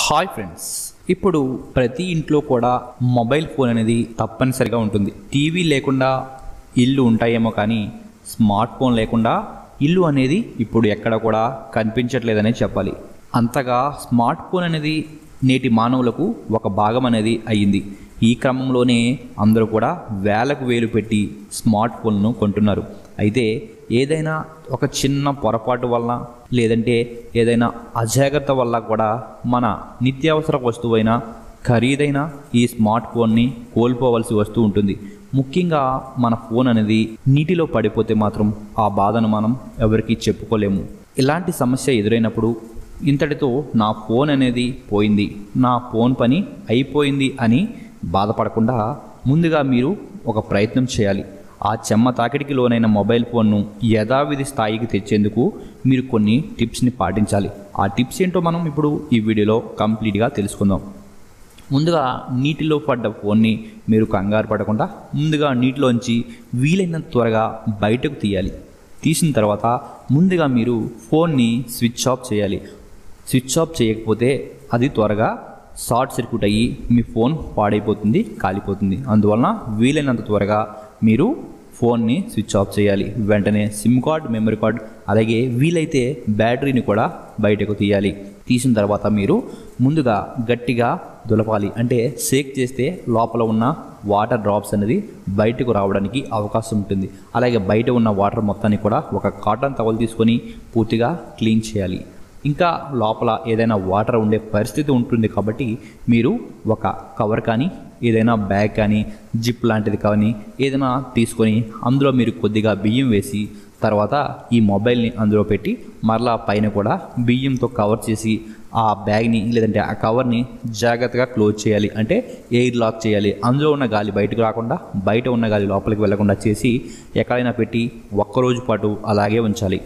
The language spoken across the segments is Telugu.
హాయ్ ఫ్రెండ్స్ ఇప్పుడు ప్రతి ఇంట్లో కూడా మొబైల్ ఫోన్ అనేది తప్పనిసరిగా ఉంటుంది టీవీ లేకుండా ఇల్లు ఉంటాయేమో కానీ స్మార్ట్ ఫోన్ లేకుండా ఇల్లు అనేది ఇప్పుడు ఎక్కడ కూడా కనిపించట్లేదనే చెప్పాలి అంతగా స్మార్ట్ ఫోన్ అనేది నేటి మానవులకు ఒక భాగం అనేది అయ్యింది ఈ క్రమంలోనే అందరూ కూడా వేలకు వేలు పెట్టి స్మార్ట్ ఫోన్ను కొంటున్నారు అయితే ఏదైనా ఒక చిన్న పొరపాటు వల్ల లేదంటే ఏదైనా అజాగ్రత్త వల్ల కూడా మన నిత్యావసర వస్తువైన ఖరీదైన ఈ స్మార్ట్ ఫోన్ని కోల్పోవలసి వస్తూ ఉంటుంది ముఖ్యంగా మన ఫోన్ అనేది నీటిలో పడిపోతే మాత్రం ఆ బాధను మనం ఎవరికీ చెప్పుకోలేము ఇలాంటి సమస్య ఎదురైనప్పుడు ఇంతటితో నా ఫోన్ అనేది పోయింది నా ఫోన్ పని అయిపోయింది అని బాధపడకుండా ముందుగా మీరు ఒక ప్రయత్నం చేయాలి ఆ చెమ్మ తాకిడికి లోనైన మొబైల్ ఫోన్ను యథావిధి స్థాయికి తెచ్చేందుకు మీరు కొన్ని టిప్స్ని పాటించాలి ఆ టిప్స్ ఏంటో మనం ఇప్పుడు ఈ వీడియోలో కంప్లీట్గా తెలుసుకుందాం ముందుగా నీటిలో పడ్డ ఫోన్ని మీరు కంగారు పడకుండా ముందుగా నీటిలోంచి వీలైనంత త్వరగా బయటకు తీయాలి తీసిన తర్వాత ముందుగా మీరు ఫోన్ని స్విచ్ ఆఫ్ చేయాలి స్విచ్ ఆఫ్ చేయకపోతే అది త్వరగా షార్ట్ సర్క్యూట్ అయ్యి మీ ఫోన్ పాడైపోతుంది కాలిపోతుంది అందువలన వీలైనంత త్వరగా మీరు ఫోన్ని స్విచ్ ఆఫ్ చేయాలి వెంటనే సిమ్ కార్డ్ మెమరీ కార్డ్ అలాగే వీలైతే బ్యాటరీని కూడా బయటకు తీయాలి తీసిన తర్వాత మీరు ముందుగా గట్టిగా దులపాలి అంటే షేక్ చేస్తే లోపల ఉన్న వాటర్ డ్రాప్స్ అనేది బయటకు రావడానికి అవకాశం ఉంటుంది అలాగే బయట ఉన్న వాటర్ మొత్తాన్ని కూడా ఒక కాటన్ టవల్ తీసుకొని పూర్తిగా క్లీన్ చేయాలి ఇంకా లోపల ఏదైనా వాటర్ ఉండే పరిస్థితి ఉంటుంది కాబట్టి మీరు ఒక కవర్ కానీ ఏదైనా బ్యాగ్ కానీ జిప్ లాంటిది కానీ ఏదైనా తీసుకొని అందులో మీరు కొద్దిగా బియ్యం వేసి తర్వాత ఈ మొబైల్ని అందులో పెట్టి మరలా పైన కూడా బియ్యంతో కవర్ చేసి ఆ బ్యాగ్ని లేదంటే ఆ కవర్ని జాగ్రత్తగా క్లోజ్ చేయాలి అంటే ఎయిర్ లాక్ చేయాలి అందులో ఉన్న గాలి బయటకు రాకుండా బయట ఉన్న గాలి లోపలికి వెళ్లకుండా చేసి ఎక్కడైనా పెట్టి ఒక్కరోజు పాటు అలాగే ఉంచాలి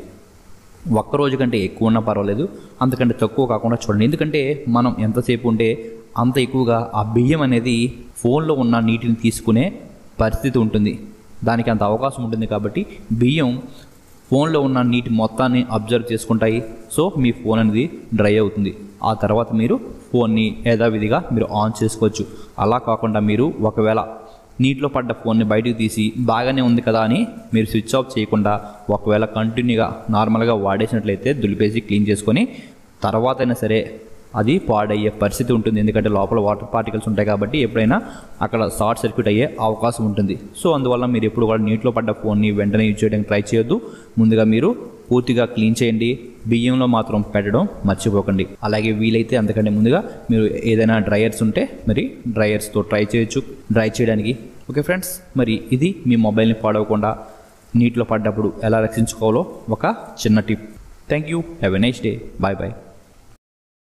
ఒక్క రోజు కంటే ఎక్కువ ఉన్నా పర్వాలేదు అంతకంటే తక్కువ కాకుండా చూడండి ఎందుకంటే మనం ఎంతసేపు ఉంటే అంత ఎక్కువగా ఆ బియ్యం అనేది ఫోన్లో ఉన్న నీటిని తీసుకునే పరిస్థితి ఉంటుంది దానికి అంత అవకాశం ఉంటుంది కాబట్టి బియ్యం ఫోన్లో ఉన్న నీటి మొత్తాన్ని అబ్జర్వ్ చేసుకుంటాయి సో మీ ఫోన్ అనేది డ్రై అవుతుంది ఆ తర్వాత మీరు ఫోన్ని యథావిధిగా మీరు ఆన్ చేసుకోవచ్చు అలా కాకుండా మీరు ఒకవేళ నీటిలో పడ్డ ఫోన్ని బయటకు తీసి బాగానే ఉంది కదా అని మీరు స్విచ్ ఆఫ్ చేయకుండా ఒకవేళ కంటిన్యూగా నార్మల్గా వాడేసినట్లయితే దులిపేసి క్లీన్ చేసుకొని తర్వాత అయినా సరే అది పాడయ్యే పరిస్థితి ఉంటుంది ఎందుకంటే లోపల వాటర్ పార్టికల్స్ ఉంటాయి కాబట్టి ఎప్పుడైనా అక్కడ షార్ట్ సర్క్యూట్ అయ్యే అవకాశం ఉంటుంది సో అందువల్ల మీరు ఎప్పుడు కూడా నీటిలో పడ్డ ఫోన్ని వెంటనే యూజ్ చేయడానికి ట్రై చేయొద్దు ముందుగా మీరు పూర్తిగా క్లీన్ చేయండి బియ్యంలో మాత్రం పెట్టడం మర్చిపోకండి అలాగే వీలైతే అంతకంటే ముందుగా మీరు ఏదైనా డ్రయర్స్ ఉంటే మరి డ్రయర్స్తో ట్రై చేయొచ్చు డ్రై చేయడానికి ఓకే ఫ్రెండ్స్ మరి ఇది మీ మొబైల్ని పాడవకుండా నీటిలో పడ్డప్పుడు ఎలా రక్షించుకోవాలో ఒక చిన్న tip thank you have a nice day bye bye